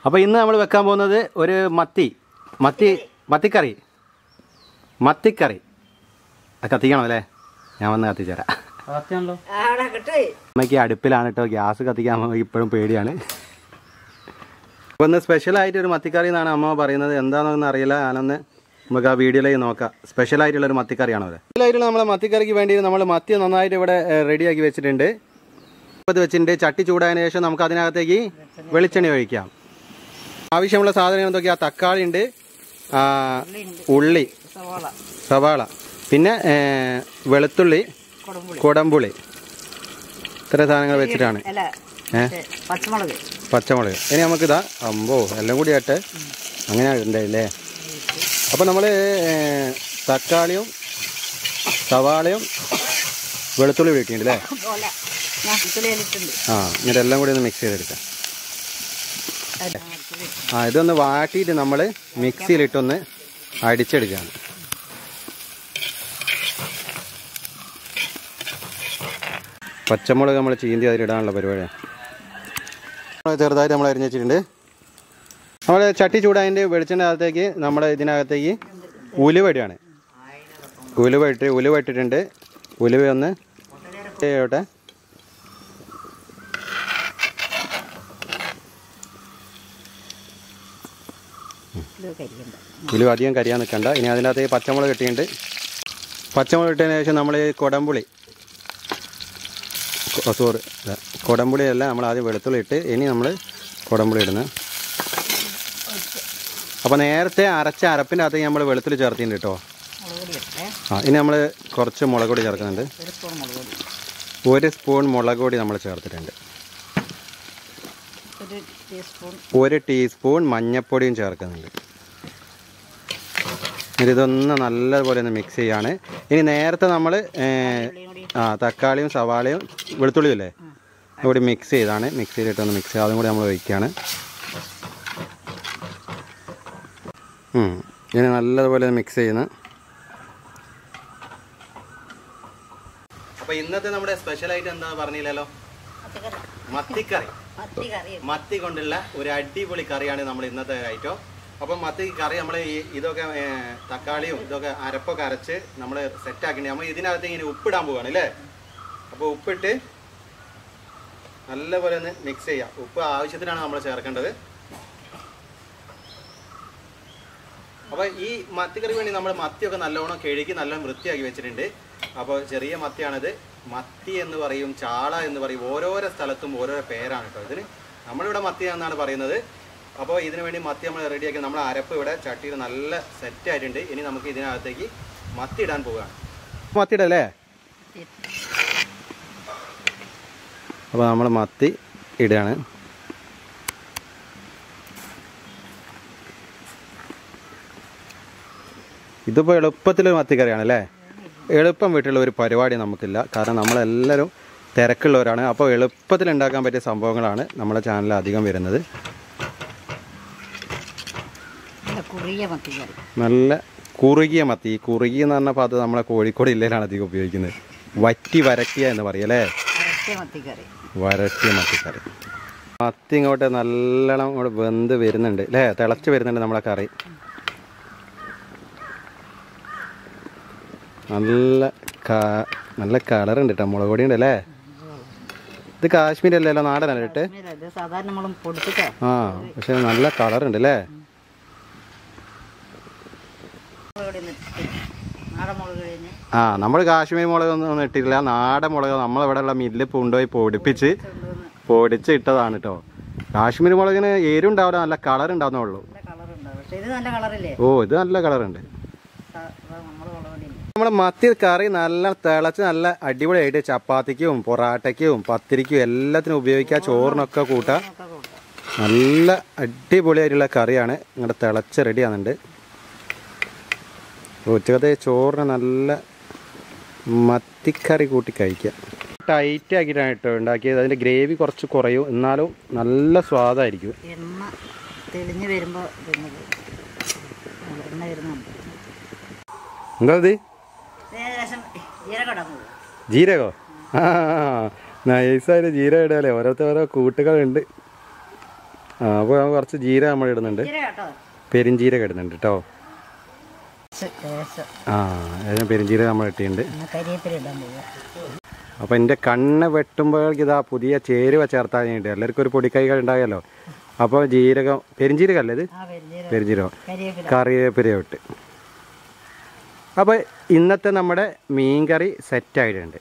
അപ്പോൾ ഇന്ന് നമ്മൾ വെക്കാൻ പോകുന്നത് ഒരു മത്തി മത്തി മത്തിക്കറി മത്തിക്കറി അത് കത്തിക്കണം അല്ലേ ഞാൻ വന്ന് കത്തിച്ചു തരാം സത്യാണല്ലോ അവിടെ കിട്ടി അമ്മയ്ക്ക് അടുപ്പിലാണ് കേട്ടോ ഗ്യാസ് കത്തിക്കാൻ അമ്മയ്ക്ക് ഇപ്പോഴും പേടിയാണ് അപ്പോൾ ഇന്ന് സ്പെഷ്യലായിട്ട് ഒരു മത്തിക്കറി എന്നാണ് അമ്മ പറയുന്നത് എന്താണെന്നൊന്നും അറിയില്ല ഞാനൊന്ന് നമുക്ക് ആ വീഡിയോയിലേക്ക് നോക്കാം സ്പെഷ്യലായിട്ടുള്ള ഒരു മത്തിക്കറിയാണോ അത് സ്പെഷ്യലായിട്ടുള്ള നമ്മളെ മത്തിക്കറിക്ക് വേണ്ടി നമ്മൾ മത്തി നന്നായിട്ട് ഇവിടെ റെഡിയാക്കി വെച്ചിട്ടുണ്ട് ഇത് വെച്ചിട്ടുണ്ട് ചട്ടി ചൂടായതിനു ശേഷം നമുക്ക് അതിനകത്തേക്ക് വെളിച്ചെണ്ണ ഒഴിക്കാം ആവശ്യമുള്ള സാധനങ്ങൾ എന്തൊക്കെയാ തക്കാളി ഉണ്ട് ആ, ഉള്ളി സവാള സവാള പിന്നെ ഏ, വെളുത്തുള്ളി കുടംപുളി കുടംപുളി ഇത്ര സാധനങ്ങൾ വെച്ചിട്ടാണ് അല്ല ഏ മറ്റേ പച്ചമുളക് പച്ചമുളക് ഇനി നമുക്കിതാ അമ്പോ എല്ലാം കൂടി ആട്ടെ അങ്ങനെ ഉണ്ടായില്ലേ അപ്പോൾ നമ്മൾ തക്കാളിയും സവാളയും വെളുത്തുള്ളി വീട്ടിട്ടുണ്ട് അല്ലേ പോലെ ഞാൻ ഇട്ടുള്ളിയിലിട്ടുണ്ട് ആ എന്നിട്ട് എല്ലാം കൂടി ഒന്ന് മിക്സ് ചെയ്തെടുക്കാം ആ ഇതൊന്ന് വാട്ടിയിട്ട് നമ്മൾ മിക്സിയിലിട്ടൊന്ന് അടിച്ചെടുക്കുകയാണ് പച്ചമുളക് നമ്മൾ ചീന്തി അതിലിടാനുള്ള പരിപാടിയാണ് നമ്മൾ ചെറുതായിട്ട് നമ്മൾ അരിഞ്ഞ് വെച്ചിട്ടുണ്ട് നമ്മൾ ചട്ടി ചൂടായതിൻ്റെ വെളിച്ചെണ്ണ അകത്തേക്ക് നമ്മൾ ഇതിനകത്തേക്ക് ഉലുവ ഇടുകയാണ് ഉലുവ ഇട്ട് ഉലുവ ഇട്ടിട്ടുണ്ട് ഉലുവ ഒന്ന് ചെയ്യോട്ടെ ഇത് കരിക്കണ്ട ഉലുവ അധികം കരിയാൻ നിൽക്കണ്ട ഇനി അതിനകത്ത് പച്ചമുളക് കിട്ടിയിട്ടുണ്ട് പച്ചമുളക് ഇട്ടതിന് ശേഷം നമ്മൾ ഈ കൊടംപുളി കൊ- സോറി ഇല്ല. കൊടംപുളി അല്ല നമ്മൾ ആദ്യം വെളുത്തുള്ളി ഇട്ട് ഇനി നമ്മൾ കൊടംപുളി ഇടുന്നത് അപ്പോൾ നേരത്തെ അരച്ച അരപ്പിൻ്റെ അകത്തേക്ക് നമ്മൾ വെളുത്തുള്ളി ചേർത്തിട്ടുണ്ട് കേട്ടോ മുളക് പൊടി ഇട്ടേ ആ ഇനി നമ്മൾ കുറച്ച് മുളക് പൊടി ചേർക്കുന്നുണ്ട് ഒരു സ്പൂൺ മുളക് പൊടി ഒരു സ്പൂൺ മുളക് പൊടി നമ്മൾ ചേർത്തിട്ടുണ്ട് ഒരു ടീസ്പൂൺ ഒരു ടീസ്പൂൺ മഞ്ഞൾപ്പൊടിയും ചേർക്കുന്നുണ്ട് ഇനി ഇതൊന്ന് നല്ലപോലെ ഒന്ന് മിക്സ് ചെയ്യാണ് ഇനി നേരത്തെ നമ്മൾ ഉള്ളിയും കൂടി ആ തക്കാളിയും സവാളയും വെളുത്തുള്ളിയും അല്ലേ കൂടി മിക്സ് ചെയ്താണ് മിക്സ് ചെയ്തിട്ടൊന്ന് മിക്സ് അതും കൂടി നമ്മൾ ഒഴിക്കുകയാണ് ഉം. ഇനി നല്ലതുപോലെ മിക്സ് ചെയ്യുന്നു അപ്പോൾ ഇന്നത്തെ നമ്മുടെ സ്പെഷ്യലായിട്ട് എന്താ പറഞ്ഞില്ലല്ലോ പച്ചക്കറി മത്തിക്കറി മത്തി കറി മത്തി കൊണ്ടുള്ള ഒരു അടിപൊളി കറിയാണ് നമ്മൾ ഇന്നത്തെ ഐറ്റം അപ്പം മത്തി കറി നമ്മൾ ഈ ഇതൊക്കെ ഏ, തക്കാളിയും ഇതൊക്കെ അരപ്പൊക്കെ അരച്ച് നമ്മൾ സെറ്റാക്കി നമ്മൾ ഇതിനകത്ത് ഇങ്ങനെ ഉപ്പിടാൻ പോവാണ് അല്ലേ അപ്പോൾ ഉപ്പിട്ട് നല്ലപോലെ ഒന്ന് മിക്സ് ചെയ്യാം ഉപ്പ് ആവശ്യത്തിനാണ് നമ്മൾ ചേർക്കേണ്ടത് അപ്പോൾ ഈ മത്തിക്കറി വേണ്ടി നമ്മൾ മത്തിയൊക്കെ നല്ലോണം കഴുകി നല്ലോണം വൃത്തിയാക്കി വെച്ചിട്ടുണ്ട് അപ്പോൾ ചെറിയ മത്തിയാണിത് മത്തി എന്ന് പറയും ചാള എന്ന് പറയും ഓരോരോ സ്ഥലത്തും ഓരോരോ പേരാണ് കേട്ടോ ഇതിന് നമ്മളിവിടെ മത്തി എന്നാണ് പറയുന്നത് അപ്പോൾ ഇതിനു വേണ്ടി മത്തി നമ്മൾ റെഡിയാക്കി നമ്മൾ അരപ്പ് ഇവിടെ ചട്ടിയിൽ നല്ല സെറ്റ് ആയിട്ടുണ്ട് ഇനി നമുക്ക് ഇതിനകത്തേക്ക് മത്തി ഇടാൻ പോവുകയാണ് മത്തി ഇടല്ലേ അപ്പോൾ നമ്മൾ മത്തി ഇടുകയാണ് ഇതിപ്പോൾ എളുപ്പത്തിലൊരു മത്തിക്കറിയാണ് അല്ലേ എളുപ്പം വീട്ടിലുള്ള ഒരു പരിപാടി നമുക്കില്ല കാരണം നമ്മളെല്ലാവരും തിരക്കുള്ളവരാണ് അപ്പോൾ എളുപ്പത്തിൽ ഉണ്ടാക്കാൻ പറ്റിയ സംഭവങ്ങളാണ് നമ്മുടെ ചാനലിൽ അധികം വരുന്നത് നല്ല കുറിയ മത്തി കറി നല്ല കുറുകിയ മത്തി ഈ കുറുകി എന്ന് പറഞ്ഞപ്പോൾ അത് നമ്മളെ കോഴിക്കോട് ജില്ലയിലാണ് അധികം ഉപയോഗിക്കുന്നത് വറ്റി വരട്ടിയ എന്ന് പറയും അല്ലേ അരച്ച മത്തി കറി വരട്ടിയ മത്തിക്കറി മത്തി ഇങ്ങോട്ട് നല്ലോണം ഇങ്ങോട്ട് വെന്ത് വരുന്നുണ്ട് അല്ലേ തിളച്ച് വരുന്നുണ്ട് നമ്മളെ കറി നല്ല ക- നല്ല കളറുണ്ട് കേട്ടോ മുളക് പൊടി ഉണ്ട് അല്ലേ ഇത് കാശ്മീർ അല്ലല്ലോ നാടനല്ലേ ഇട്ട് ഇത് സാധാരണ നമ്മളും പൊടിച്ചിട്ടോ ആ പക്ഷെ നല്ല കളറുണ്ട് അല്ലേ മുളക് പൊടി ഒന്ന് ഇട്ട് നാടൻ മുളക് കഴിഞ്ഞ് ആ നമ്മൾ കാശ്മീർ മുളക് ഒന്നും ഒന്നും ഇട്ടിട്ടില്ല നാടൻ മുളക് നമ്മളിവിടെ ഉള്ള മില്ല് കൊണ്ടുപോയി പൊടിപ്പിച്ച് കൊണ്ടുവന്ന് പൊടിച്ച് ഇട്ടതാണ് കേട്ടോ കാശ്മീർ മുളകിന് എരുണ്ടാവില്ല നല്ല കളർ ഉണ്ടാവുന്നുള്ളൂ നല്ല കളറുണ്ടാവും പക്ഷെ ഇത് നല്ല കളറില്ലേ ഓ ഇത് നല്ല കളറുണ്ട് നമ്മൾ മുളക് പൊടി നമ്മുടെ മത്തി കറി നല്ല തിളച്ച് നല്ല അടിപൊളിയായിട്ട് ചപ്പാത്തിക്കും പൊറാട്ടയ്ക്കും പത്തിരിക്കും എല്ലാത്തിനും ഉപയോഗിക്കുക ചോറിനൊക്കെ കൂട്ടാം ഒക്കെ കൂട്ടാം നല്ല അടിപൊളിയായിട്ടുള്ള കറിയാണ് ഇങ്ങോട്ട് തിളച്ച് റെഡി ആകുന്നുണ്ട് ഉച്ചക്കത്തെ ചോറിന് നല്ല മത്തിക്കറി കൂട്ടി കഴിക്കുക ടൈറ്റ് ആക്കിയിട്ടാണ് കേട്ടോ ഉണ്ടാക്കിയത് അതിൻ്റെ ഗ്രേവി കുറച്ച് കുറയും എന്നാലും നല്ല സ്വാദായിരിക്കും എണ്ണ തെളിഞ്ഞ് വരുമ്പോൾ പിന്നെ എണ്ണ വരുന്നുണ്ട് എന്താ ഇത് ഏകദേശം ജീരകം ഇടാൻ പോകും ജീരകോ ആ നൈസായിട്ട് ജീരകം ഇടാല്ലേ ഓരോരുത്തർ ഓരോ കൂട്ടുകളുണ്ട് ആ അപ്പോൾ കുറച്ച് ജീരകം നമ്മൾ ഇടുന്നുണ്ട് ഇച്ചിരി കേട്ടോ പെരിഞ്ചീരകം ഇടുന്നുണ്ട് കേട്ടോ ലേശം ആ അതിന് പെരിഞ്ചീരകം നമ്മൾ ഇട്ടിട്ടുണ്ട് പിന്നെ കരിയേപ്പില ഇടാൻ പോവുക അപ്പോൾ എൻ്റെ കണ്ണ് വെട്ടുമ്പോഴേക്ക് ഇതാ പുതിയ ചേരുവ ചേർത്താൻ വേണ്ടി എല്ലാവർക്കും ഒരു പൊടിക്കൈകൾ ഉണ്ടാകുമല്ലോ അപ്പോൾ ജീരകം പെരിഞ്ചീരകം അല്ലേ ഇത് ആ വലിയ പെരിഞ്ചീരകം കരിയേപ്പില കറിവേപ്പില ഇട്ട് അപ്പോൾ ഇന്നത്തെ നമ്മുടെ മീൻകറി സെറ്റായിട്ടുണ്ട്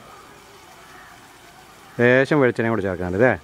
ലേശം വെളിച്ചെണ്ണ കൂടി ചേർക്കാനുണ്ട് അല്ലേ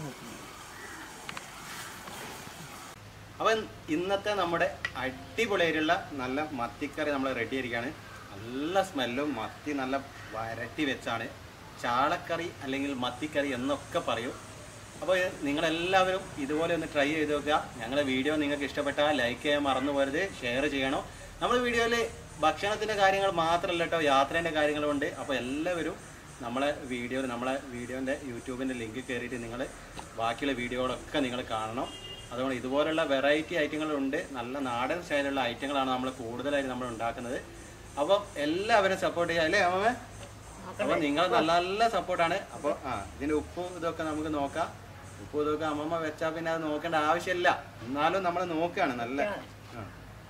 അപ്പം ഇന്നത്തെ നമ്മുടെ അടിപൊളിയായിട്ടുള്ള നല്ല മത്തിക്കറി നമ്മൾ റെഡി ആയിരിക്കുകയാണ് നല്ല സ്മെല്ലും മത്തി നല്ല വരട്ടി വെച്ചാണ് ചാളക്കറി അല്ലെങ്കിൽ മത്തിക്കറി എന്നൊക്കെ പറയും അപ്പോൾ നിങ്ങളെല്ലാവരും ഇതുപോലെ ഒന്ന് ട്രൈ ചെയ്ത് നോക്കുക ഞങ്ങളുടെ വീഡിയോ നിങ്ങൾക്ക് ഇഷ്ടപ്പെട്ടാൽ ലൈക്ക് ചെയ്യാൻ മറന്നു പോരുത് ഷെയർ ചെയ്യണം നമ്മുടെ വീഡിയോയിൽ ഭക്ഷണത്തിൻ്റെ കാര്യങ്ങൾ മാത്രമല്ല കേട്ടോ യാത്രേൻ്റെ കാര്യങ്ങളുണ്ട് അപ്പോൾ എല്ലാവരും നമ്മളെ വീഡിയോയിൽ നമ്മളെ വീഡിയോൻ്റെ യൂട്യൂബിൻ്റെ ലിങ്ക് കയറിയിട്ട് നിങ്ങൾ ബാക്കിയുള്ള വീഡിയോകളൊക്കെ നിങ്ങൾ കാണണം അതുകൊണ്ട് ഇതുപോലുള്ള വെറൈറ്റി ഐറ്റങ്ങളുണ്ട് നല്ല നാടൻ സ്റ്റൈലുള്ള ഐറ്റങ്ങളാണ് നമ്മൾ കൂടുതലായിട്ട് നമ്മൾ ഉണ്ടാക്കുന്നത് അപ്പം എല്ലാവരും സപ്പോർട്ട് ചെയ്യുക അല്ലേ അമ്മ അപ്പോൾ നിങ്ങൾ നല്ല നല്ല സപ്പോർട്ടാണ് അപ്പോൾ ആ ഇതിൻ്റെ ഉപ്പും ഇതൊക്കെ നമുക്ക് നോക്കാം ഉപ്പും ഇതൊക്കെ അമ്മമ്മ വെച്ചാൽ പിന്നെ അത് നോക്കേണ്ട ആവശ്യമില്ല എന്നാലും നമ്മൾ നോക്കുകയാണ് നല്ല ആ.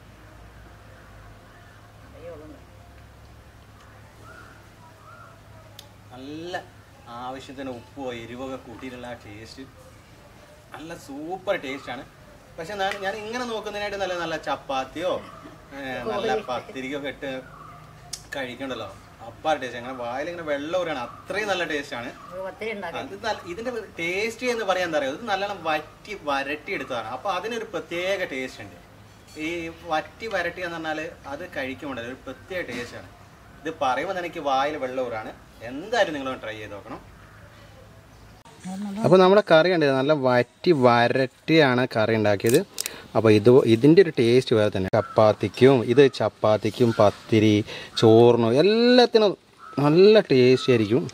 നല്ല ആവശ്യത്തിന് ഉപ്പോ എരിവൊക്കെ കൂട്ടിയിട്ടുള്ള ആ ടേസ്റ്റ് നല്ല സൂപ്പർ ടേസ്റ്റാണ് പക്ഷെ ഞാൻ ഞാൻ ഇങ്ങനെ നോക്കുന്നതിനായിട്ട് നല്ല നല്ല ചപ്പാത്തിയോ ഏ, നല്ല പത്തിരിക്കോ ഒക്കെ ഇട്ട് കഴിക്കണ്ടല്ലോ അപ്പാർ ടേസ്റ്റ് അങ്ങനെ വായിൽ ഇങ്ങനെ വെള്ളം ഊരാണ് അത്രയും നല്ല ടേസ്റ്റാണ് ഒരു പത്തിരി ഉണ്ടാക്കാം അത് നല്ല- ഇതിന്റെ ടേസ്റ്റ് എന്ന് പറയാൻ എന്താ പറയുക ഇത് നല്ലോണം വറ്റി വരട്ടി എടുത്തതാണ് അപ്പൊ അതിനൊരു പ്രത്യേക ടേസ്റ്റ് ഉണ്ട് ഈ വറ്റി വരട്ടി എന്ന് പറഞ്ഞാൽ അത് കഴിക്കുമ്പോഴല്ലോ ഒരു പ്രത്യേക ടേസ്റ്റ് ആണ് ഇത് പറയുമ്പോൾ എനിക്ക് വായിൽ വെള്ളൂറാണ് എന്തായാലും നിങ്ങൾ ട്രൈ ചെയ്ത് നോക്കണം അപ്പോൾ നമ്മുടെ കറി ഉണ്ട് നല്ല വറ്റി വരട്ടിയാണ് കറി ഉണ്ടാക്കിയത് അപ്പോൾ ഇത് ഇതിൻ്റെ ഒരു ടേസ്റ്റ് വേറെ തന്നെ ചപ്പാത്തിക്കും ഇത് ചപ്പാത്തിക്കും പത്തിരി ചോറിനും എല്ലാത്തിനും നല്ല ടേസ്റ്റ് ആയിരിക്കും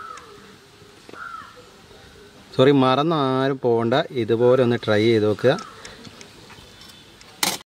സോറി മറന്ന് ആരും പോകണ്ട ഇതുപോലെ ഒന്ന് ട്രൈ ചെയ്ത് നോക്കുക